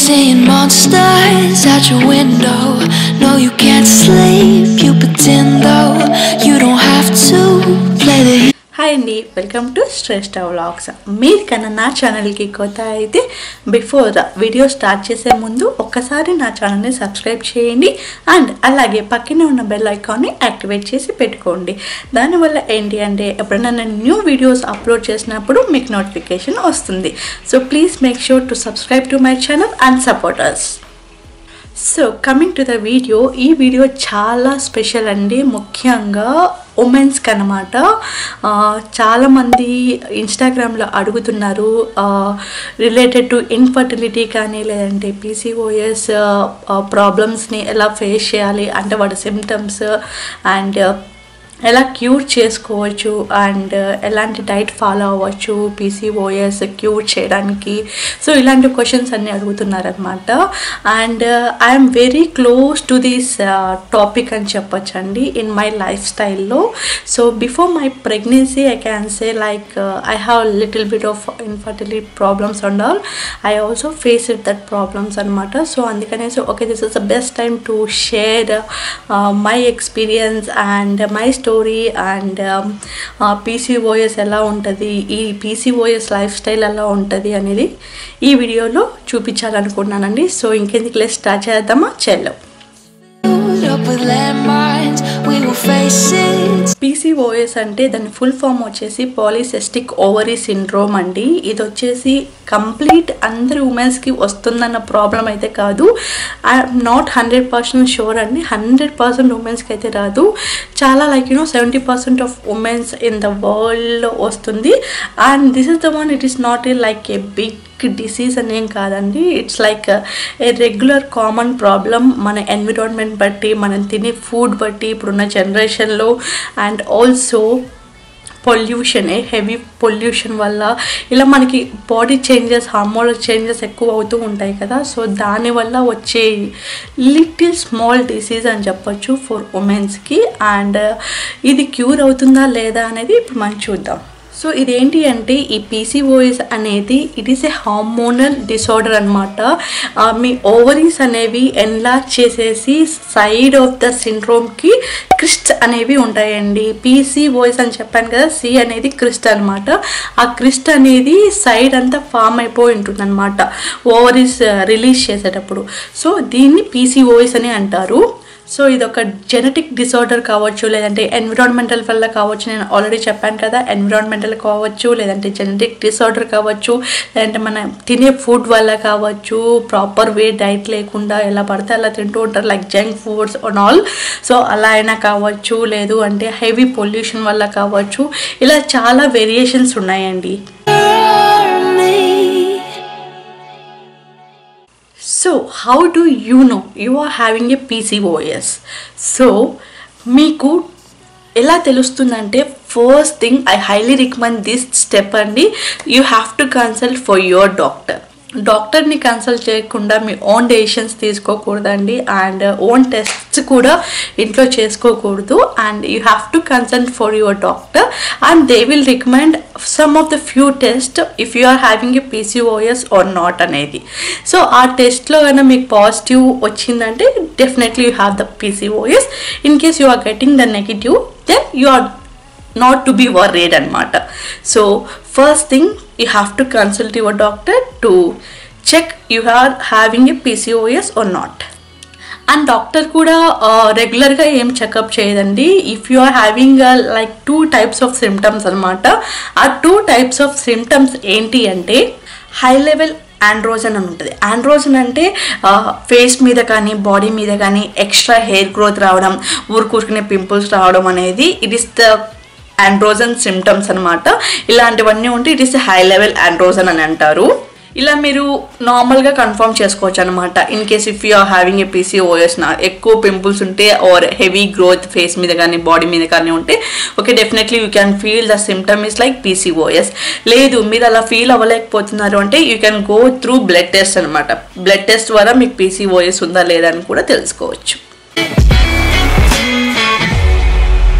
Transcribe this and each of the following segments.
Seeing monsters out your window. No, you can't sleep. You pretend though you don't have to play the hi అండి welcome to Shreshta vlogs మీరు కన్నా నా ఛానల్కి కొత్త అయితే before video start చేసే ముందు ఒక్కసారి నా ఛానల్ని సబ్స్క్రైబ్ చేయండి అండ్ అలాగే పక్కనే ఉన్న బెల్ ఐకాన్ని యాక్టివేట్ చేసి పెట్టుకోండి దానివల్ల ఏంటి అంటే ఎప్పుడైనా నేను న్యూ వీడియోస్ అప్లోడ్ చేసినప్పుడు మీకు నోటిఫికేషన్ వస్తుంది so please make sure to subscribe to my channel and support us so coming to the video ఈ వీడియో చాలా స్పెషల్ అండి ముఖ్యంగా ఉమెన్స్కి అనమాట చాలామంది ఇన్స్టాగ్రామ్లో అడుగుతున్నారు రిలేటెడ్ టు ఇన్ఫర్టిలిటీ కానీ లేదంటే పీసీఓఎస్ ప్రాబ్లమ్స్ని ఎలా ఫేస్ చేయాలి అంటే వాటి సిమ్టమ్స్ అండ్ ఎలా క్యూర్ చేసుకోవచ్చు అండ్ ఎలాంటి డైట్ ఫాలో అవ్వచ్చు పీసీఓఎస్ క్యూర్ చేయడానికి సో ఇలాంటి క్వశ్చన్స్ అన్నీ అడుగుతున్నారనమాట and I'm very close to this topic అని చెప్పొచ్చండి ఇన్ మై లైఫ్ స్టైల్లో so before my pregnancy I can say like I have little bit of infertility problems and all I also face it that problems అనమాట so అందుకనేసి okay this is the best time to share my experience and my story and PCOS ఎలా ఉంటుంది ఈ PCOS life style ఎలా ఉంటుంది అనేది ఈ వీడియోలో చూపించాలనుకుంటున్నానండి సో ఇంకెందుకు లెస్ స్టార్ట్ చేద్దామా చెల్లో up with landmines. We will face it. PCOS అంటే దాని ఫుల్ ఫామ్ వచ్చేసి పాలిసిస్టిక్ ఓవరీ సిండ్రోమ్ అండి ఇది వచ్చేసి కంప్లీట్ అందరి ఉమెన్స్కి వస్తుందన్న ప్రాబ్లం అయితే కాదు I'm not hundred percent sure అండి హండ్రెడ్ పర్సెంట్ ఉమెన్స్కి అయితే రాదు చాలా like you know seventy percent of womens in the వరల్డ్లో వస్తుంది and this is the one it is not a like a big disease అనేం కాదండి it's like a regular common problem మన ఎన్విరాన్మెంట్ బట్టి మనం తినే ఫుడ్ బట్టి ఇప్పుడున్న జనరేషన్లో and also pollution heavy pollution వల్ల ఇలా మనకి బాడీ చేంజెస్ హార్మోనల్ చేంజెస్ ఎక్కువ అవుతూ ఉంటాయి కదా సో దానివల్ల వచ్చే లిటిల్ స్మాల్ డిసీజ్ అని చెప్పొచ్చు ఫర్ ఉమెన్స్కి అండ్ ఇది క్యూర్ అవుతుందా లేదా అనేది ఇప్పుడు మనం చూద్దాం సో ఇదేంటి అంటే ఈ పీసీఓఎస్ అనేది it is a hormonal disorder అనమాట మీ ఓవరీస్ అనేవి ఎన్లార్జ్ చేసేసి సైడ్ ఆఫ్ ద సిండ్రోమ్కి క్రిస్ట్ అనేవి ఉంటాయండి పీసీఓఎస్ అని చెప్పాను కదా సి అనేది క్రిస్ట్ అనమాట ఆ క్రిస్ట్ అనేది సైడ్ అంతా ఫామ్ అయిపోయి ఉంటుంది అనమాట ఓవరీస్ రిలీజ్ చేసేటప్పుడు సో దీన్ని పీసీఓఎస్ అని అంటారు సో ఇది ఒక జెనెటిక్ డిసార్డర్ కావచ్చు లేదంటే ఎన్విరాన్మెంటల్ వల్ల కావచ్చు నేను ఆల్రెడీ చెప్పాను కదా ఎన్విరాన్మెంటల్ కావచ్చు లేదంటే జెనెటిక్ డిసార్డర్ కావచ్చు లేదంటే మన తినే ఫుడ్ వల్ల కావచ్చు ప్రాపర్ వే డైట్ లేకుండా ఎలా పడితే అలా తింటూ ఉంటారు like junk foods and all so అలా అయినా కావచ్చు లేదు అంటే హెవీ పొల్యూషన్ వల్ల కావచ్చు ఇలా చాలా వేరియేషన్స్ ఉన్నాయండి Me. So how do you know you are having a PCOS so మీకు ఎలా తెలుస్తుందంటే first thing I highly recommend this step అండి you have to consult for your doctor డాక్టర్ని కన్సల్ట్ చేయకుండా మీ ఓన్ డెసిషన్స్ తీసుకోకూడదండి అండ్ ఓన్ టెస్ట్స్ కూడా ఇంట్లో చేసుకోకూడదు and you have to consult for your doctor and they will recommend some of the few test if you are having a PCOS or not అనేది so ఆ టెస్ట్లో కనుక మీకు positive వచ్చిందంటే definitely you have the PCOS in case you are getting the negative then you are not to be worried అనమాట so first thing you have to consult your doctor to check you are having a PCOS or not and doctor కూడా రెగ్యులర్గా ఏం checkup చేయదండి if you are having like two types of symptoms అనమాట ఆ two types of symptoms ఏంటి అంటే high level androgen అని ఉంటుంది ఆండ్రోజన్ అంటే ఫేస్ మీద కానీ బాడీ మీద కానీ ఎక్స్ట్రా హెయిర్ గ్రోత్ రావడం ఊరుకూరుకునే పింపుల్స్ రావడం అనేది it is the androgen symptoms అనమాట ఇలాంటివన్నీ ఉంటే it is high level androgen అని అంటారు ఇలా మీరు నార్మల్గా కన్ఫర్మ్ చేసుకోవచ్చు అనమాట in case if you are having a PCOS నా ఎక్కువ పింపుల్స్ ఉంటే ఆర్ హెవీ గ్రోత్ ఫేస్ మీద కానీ బాడీ మీద కానీ ఉంటే okay definitely you can feel the symptom is like PCOS లేదు మీరు అలా ఫీల్ అవ్వలేకపోతున్నారు అంటే you can go through blood test అనమాట బ్లడ్ టెస్ట్ ద్వారా మీకు పీసీఓఎస్ ఉందా లేదా అని కూడా తెలుసుకోవచ్చు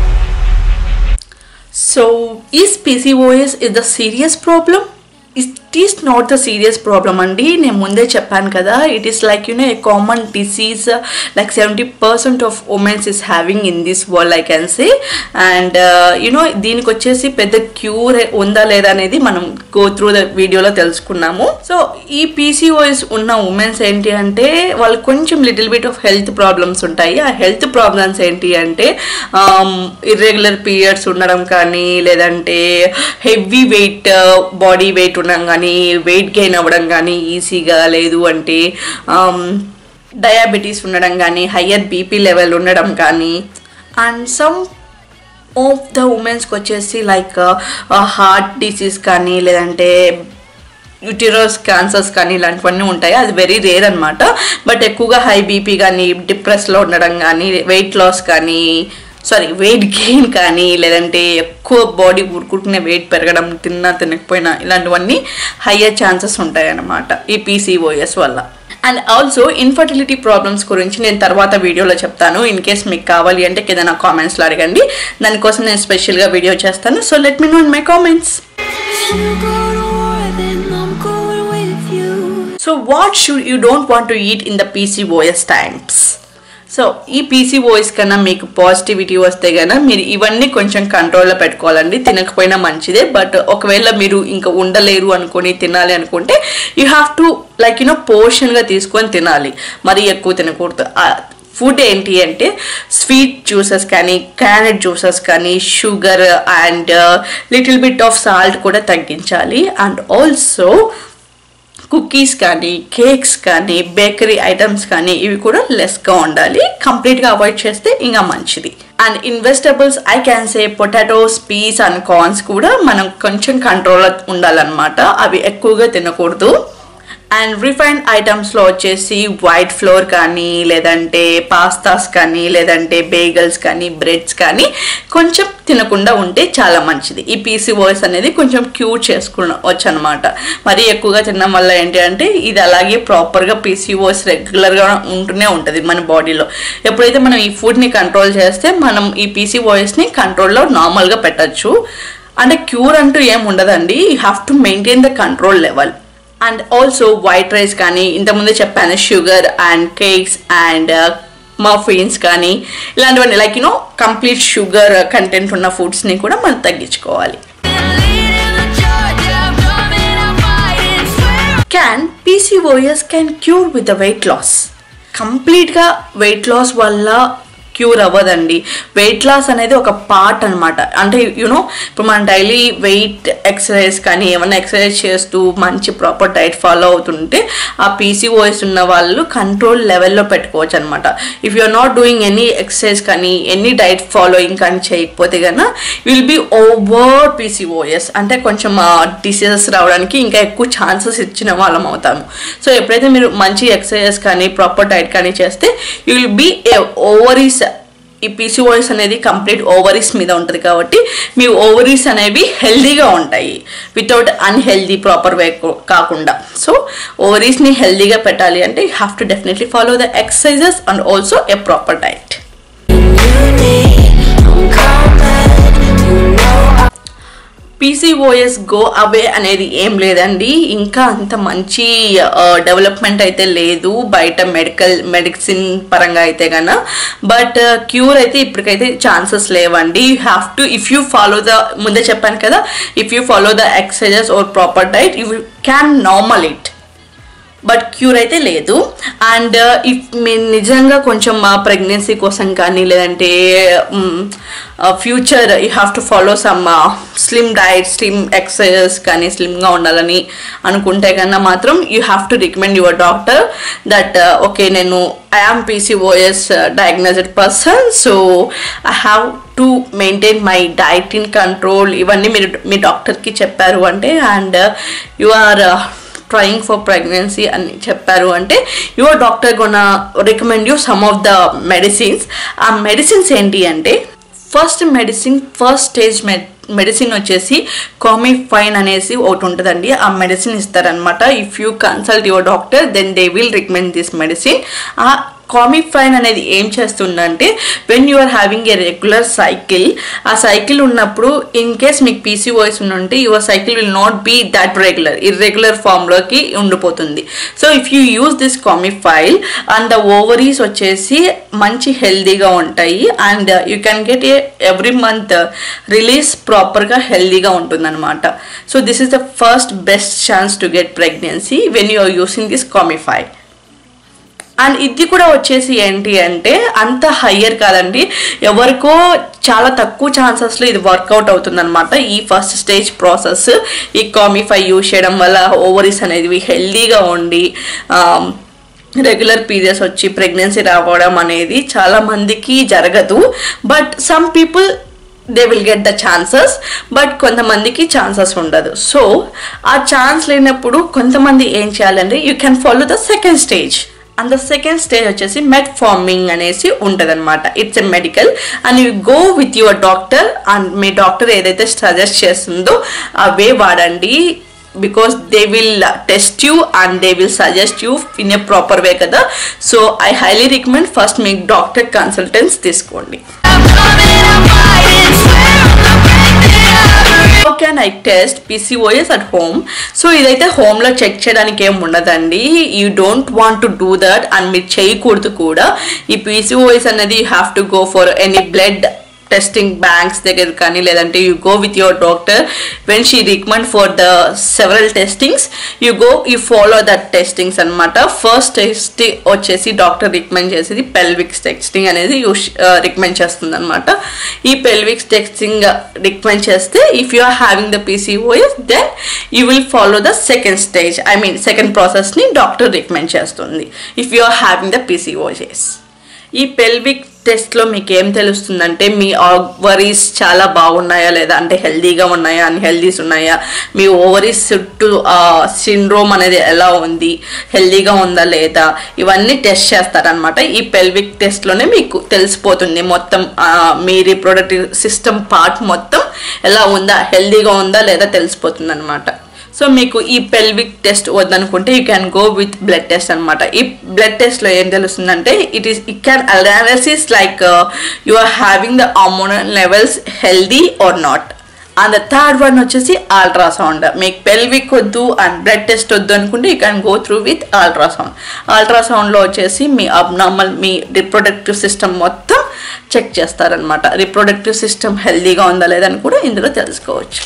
So, is PCOS is the serious problem? Is is not the serious problem అండి నేను ముందే చెప్పాను కదా it is like you know a common disease like seventy percent of womens is having in this world I can say and you know దీనికి వచ్చేసి పెద్ద cure ఉందా లేదా అనేది మనం గో త్రూ ద వీడియోలో తెలుసుకున్నాము సో ఈ పీసీఓఎస్ ఉన్న ఉమెన్స్ ఏంటి అంటే వాళ్ళకి కొంచెం little bit of health problems ఉంటాయి ఆ హెల్త్ ప్రాబ్లమ్స్ ఏంటి అంటే ఇర్రెగ్యులర్ పీరియడ్స్ ఉండడం కానీ లేదంటే హెవీ వెయిట్ బాడీ వెయిట్ ఉండడం కానీ వెయిట్ గెయిన్ అవ్వడం కానీ ఈజీగా లేదు అంటే డయాబెటీస్ ఉండడం కానీ హయ్యర్ బీపీ లెవెల్ ఉండడం కానీ అండ్ సమ్ ఆఫ్ ద ఉమెన్స్కి వచ్చేసి లైక్ హార్ట్ డిసీజ్ కానీ లేదంటే యూటిరస్ క్యాన్సర్స్ కానీ ఇలాంటివన్నీ ఉంటాయి అది వెరీ రేర్ అనమాట బట్ ఎక్కువగా హై బీపీ కానీ డిప్రెస్లో ఉండడం కానీ వెయిట్ లాస్ కానీ సారీ వెయిట్ గెయిన్ కానీ లేదంటే ఎక్కువ బాడీ ఊరుకుంటున్న వెయిట్ పెరగడం తిన్నా తినకపోయినా ఇలాంటివన్నీ హయ్యర్ ఛాన్సెస్ ఉంటాయి అన్నమాట ఈ పీసీఓఎస్ వల్ల అండ్ ఆల్సో ఇన్ఫర్టిలిటీ ప్రాబ్లమ్స్ గురించి నేను తర్వాత వీడియోలో చెప్తాను ఇన్ కేస్ మీకు కావాలి అంటే కింద నా కామెంట్స్లో అడగండి దానికోసం నేను స్పెషల్గా వీడియో చేస్తాను so let me know in my comments If you go to war, then I'm going with you. So what should you don't want to eat in the PCOS times so ఈ PCOS కన్నా మీకు positivity వస్తే కన్నా మీరు ఇవన్నీ కొంచెం కంట్రోల్లో పెట్టుకోవాలండి తినకపోయినా మంచిదే బట్ ఒకవేళ మీరు ఇంకా ఉండలేరు అనుకొని తినాలి అనుకుంటే you have to like you know పోర్షన్గా తీసుకొని తినాలి మరీ ఎక్కువ తినకూడదు ఫుడ్ ఏంటి అంటే స్వీట్ జ్యూసెస్ కానీ క్యారెట్ జ్యూసెస్ కానీ sugar and little bit of salt కూడా తగ్గించాలి అండ్ ఆల్సో కుకీస్ కానీ కేక్స్ కానీ బేకరీ ఐటమ్స్ కానీ ఇవి కూడా లెస్గా ఉండాలి కంప్లీట్గా అవాయిడ్ చేస్తే ఇంకా మంచిది and in vegetables I can say potatoes peas and corns కూడా మనం కొంచెం కంట్రోల్ ఉండాలన్నమాట అవి ఎక్కువగా తినకూడదు అండ్ రిఫైన్డ్ ఐటమ్స్లో వచ్చేసి వైట్ ఫ్లోర్ కానీ లేదంటే పాస్తాస్ కానీ లేదంటే బేగల్స్ కానీ బ్రెడ్స్ కానీ కొంచెం తినకుండా ఉంటే చాలా మంచిది ఈ పీసీఓఎస్ అనేది కొంచెం క్యూర్ చేసుకోవచ్చు అనమాట మరీ ఎక్కువగా తినడం వల్ల ఏంటి అంటే ఇది అలాగే ప్రాపర్గా పీసీఓఎస్ రెగ్యులర్గా ఉంటూనే ఉంటుంది మన బాడీలో ఎప్పుడైతే మనం ఈ ఫుడ్ని కంట్రోల్ చేస్తే మనం ఈ పీసీఓఎస్ని కంట్రోల్లో నార్మల్గా పెట్టచ్చు అంటే క్యూర్ అంటూ ఏం ఉండదండి you have to maintain the control level and also white rice కానీ ఇంతకుముందే చెప్పాను sugar and cakes and muffins కానీ ఇలాంటివన్నీ like you know complete sugar content ఉన్న ఫుడ్స్ని కూడా మనం తగ్గించుకోవాలి Leading the charge, I'm coming, I'm fighting, swear can PCOS can cure with the weight loss కంప్లీట్గా వెయిట్ లాస్ వల్ల క్యూర్ అవ్వదండి వెయిట్ లాస్ అనేది ఒక పార్ట్ అనమాట అంటే యూనో ఇప్పుడు మనం డైలీ వెయిట్ ఎక్సర్సైజ్ కానీ ఏమైనా ఎక్సర్సైజ్ చేస్తూ మంచి ప్రాపర్ డైట్ ఫాలో అవుతుంటే ఆ పీసీఓఎస్ ఉన్న వాళ్ళు కంట్రోల్ లెవెల్లో పెట్టుకోవచ్చు అనమాట if you are not doing any exercise కానీ ఎనీ డైట్ ఫాలోయింగ్ కానీ చేయకపోతే కనుక విల్ బి ఓవర్ పీసీఓఎస్ అంటే కొంచెం డిసీజెస్ రావడానికి ఇంకా ఎక్కువ ఛాన్సెస్ ఇచ్చిన వాళ్ళం అవుతాము సో ఎప్పుడైతే మీరు మంచి ఎక్సర్సైజెస్ కానీ ప్రాపర్ డైట్ కానీ చేస్తే you will be a ovaries ఈ పీసీఓఎస్ అనేది కంప్లీట్ ఓవరీస్ మీద ఉంటుంది కాబట్టి మీ ఓవరీస్ అనేవి హెల్దీగా ఉంటాయి వితౌట్ అన్హెల్దీ ప్రాపర్ వే కాకుండా సో ఓవరీస్ని హెల్దీగా పెట్టాలి అంటే you have to definitely follow the exercises and also a proper diet you need. I'm coming, you know I PCOS go away అనేది ఏం లేదండి ఇంకా అంత మంచి డెవలప్మెంట్ అయితే లేదు బయట మెడికల్ మెడిసిన్ పరంగా అయితే కన్నా బట్ క్యూర్ అయితే ఇప్పటికైతే ఛాన్సెస్ లేవండి you have to if you follow the ముందే చెప్పాను కదా if you follow the exercises or proper diet you can normal it but cure అయితే లేదు అండ్ ఇఫ్ మీరు నిజంగా కొంచెం ప్రెగ్నెన్సీ కోసం కానీ లేదంటే future you have to follow some slim diet slim exercises కానీ స్లిమ్గా ఉండాలని అనుకుంటే కన్నా మాత్రం you have to recommend your doctor that okay నేను I am PCOS diagnosed person so I have to maintain my diet in control ఇవన్నీ మీరు మీ డాక్టర్కి చెప్పారు అంటే and you are trying for pregnancy అని చెప్పారు అంటే your doctor gonna recommend you some of the medicines ఆ మెడిసిన్స్ ఏంటి అంటే first medicine first stage med medicine వచ్చేసి కామిఫైన్ అనేసి ఒకటి ఉంటుందండి ఆ మెడిసిన్ ఇస్తారనమాట if you consult your doctor then they will recommend this medicine ఆ కామిఫైన్ అనేది ఏం చేస్తుందంటే when you are having a regular cycle ఆ సైకిల్ ఉన్నప్పుడు ఇన్ కేస్ మీకు పీసీఓఎస్ ఉంటే your cycle will not be that regular irregular ఫామ్లోకి ఉండిపోతుంది so if you use this కామిఫైల్ అండ్ ద ఓవరీస్ వచ్చేసి మంచి హెల్దీగా ఉంటాయి and you can get a every month release ప్రాపర్గా హెల్దీగా ఉంటుందన్నమాట so this is the first best chance to get pregnancy when you are using this కామిఫై and ఇది కూడా వచ్చేసి ఏంటి అంటే అంత హయ్యర్ కాదండి ఎవరికో చాలా తక్కువ ఛాన్సెస్లో ఇది వర్కౌట్ అవుతుందన్నమాట ఈ ఫస్ట్ స్టేజ్ ప్రాసెస్ ఈ కామిఫై యూజ్ చేయడం వల్ల ఓవరీస్ అనేది హెల్దీగా ఉండి రెగ్యులర్ పీరియడ్స్ వచ్చి ప్రెగ్నెన్సీ రావడం అనేది చాలా మందికి జరగదు but some people they will get the chances but కొంతమందికి ఛాన్సెస్ ఉండదు సో ఆ ఛాన్స్ లేనప్పుడు కొంతమంది ఏం చేయాలంటే you can follow the second stage and the second stage వచ్చేసి మెట్ ఫార్మింగ్ అనేసి ఉంటుంది అనమాట it's a medical and you go with your doctor and మీ డాక్టర్ ఏదైతే సజెస్ట్ చేస్తుందో అవే వాడండి because they will test you and they will suggest you in a proper వే కదా so I highly recommend first మీ డాక్టర్ కన్సల్టెన్స్ తీసుకోండి how can I test PCOS at home so ఇదైతే హోమ్లో చెక్ చేయడానికి ఏం ఉండదండి you don't want to do that and మీరు చేయకూడదు కూడా ఈ పీసీఓఎస్ అనేది you have to go for any blood testing banks దగ్గర కానీ లేదంటే you go with your doctor when she recommend for the several testings you go you follow that testings అనమాట first test వచ్చేసి డాక్టర్ రికమెండ్ చేసేది pelvics testing అనేది use recommend చేస్తుంది అనమాట ఈ పెల్విక్స్ టెస్టింగ్ రికమెండ్ చేస్తే if you are having the PCOS then you will follow the second stage I mean second ప్రాసెస్ని doctor recommend చేస్తుంది if you are having the PCOS ఈ pelvic టెస్ట్లో మీకు ఏం తెలుస్తుందంటే మీ ఓవరీస్ చాలా బాగున్నాయా లేదా అంటే హెల్దీగా ఉన్నాయా అన్హెల్దీస్ ఉన్నాయా మీ ఓవరీస్ చుట్టూ సిండ్రోమ్ అనేది ఎలా ఉంది హెల్దీగా ఉందా లేదా ఇవన్నీ టెస్ట్ చేస్తారనమాట ఈ పెల్విక్ టెస్ట్లోనే మీకు తెలిసిపోతుంది మొత్తం ఆ, మీ రీప్రొడక్టివ్ సిస్టమ్ పార్ట్ మొత్తం ఎలా ఉందా హెల్దీగా ఉందా లేదా తెలిసిపోతుంది అనమాట సో మీకు ఈ పెల్విక్ టెస్ట్ వద్దనుకుంటే you can go with blood test అనమాట ఈ బ్లడ్ టెస్ట్లో ఏం తెలుస్తుందంటే it is it can analysis like you are having the hormonal levels healthy or not and the third one వచ్చేసి అల్ట్రాసౌండ్ మీకు పెల్విక్ వద్దు అండ్ బ్లడ్ టెస్ట్ వద్దు అనుకుంటే you can go through with ultrasound అల్ట్రాసౌండ్లో వచ్చేసి మీ అబ్నార్మల్ మీ reproductive system మొత్తం చెక్ చేస్తారనమాట రిప్రొడక్టివ్ సిస్టమ్ హెల్దీగా ఉందా లేదని కూడా ఇందులో తెలుసుకోవచ్చు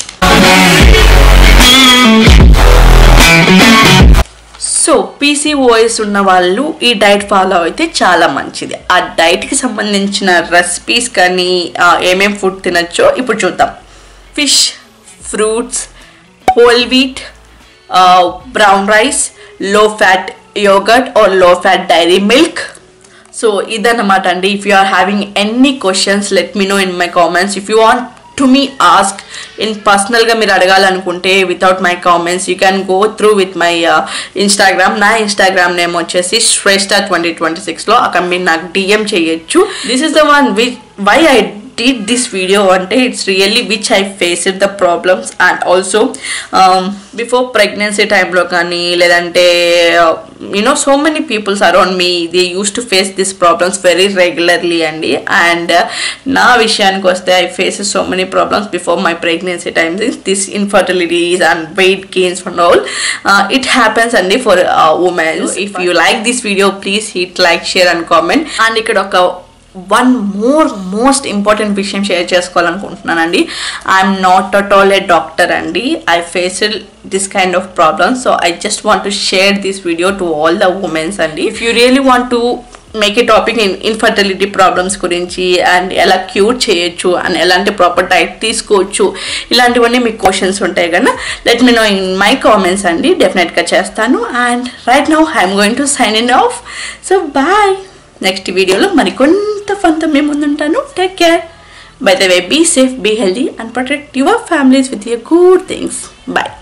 సో పీసీఓఎస్ ఉన్న వాళ్ళు ఈ డైట్ ఫాలో అయితే చాలా మంచిది ఆ డైట్కి సంబంధించిన రెసిపీస్ కానీ ఆ, ఏమేం ఫుడ్ తినచ్చో ఇప్పుడు చూద్దాం fish fruits whole wheat brown rice low fat yogurt or low fat dairy milk so ఇదన్నమాట అండి if you are having any questions let me know in my comments if you want to me ask in పర్సనల్గా మీరు అడగాలనుకుంటే without my comments you can go through with my Instagram నా Instagram name వచ్చేసి Shreshta twenty twenty సిక్స్లో అక్కడ మీరు నాకు DM చేయొచ్చు this is the one which why I did this video అంటే it's really which I faced the problems and also before pregnancy టైంలో కానీ లేదంటే you know so many peoples around me they use to face this problems very regularly అండి and నా విషయానికి వస్తే I face so many problems before my pregnancy times this infertilities and weight gains and all it happens అండి for women if you like this video please hit like share and comment and ఇక్కడ ఒక one more most important విషయం share చేసుకోవాలనుకుంటున్నానండి I'm not at all a doctor అండి I face this kind of problems so I just want to share this video to all the womens అండి if you really want to make a topic in infertility problems గురించి అండ్ ఎలా cure చేయొచ్చు అండ్ ఎలాంటి proper diet తీసుకోవచ్చు ఇలాంటివన్నీ మీకు క్వశ్చన్స్ ఉంటాయి కదా let me know in my comments అండి డెఫినెట్గా చేస్తాను and right now I'm going to sign in off so bye next వీడియోలో మరికొంత ఫన్తో మేము ముందుంటాను take care by the way be safe be healthy and protect your families with your good things bye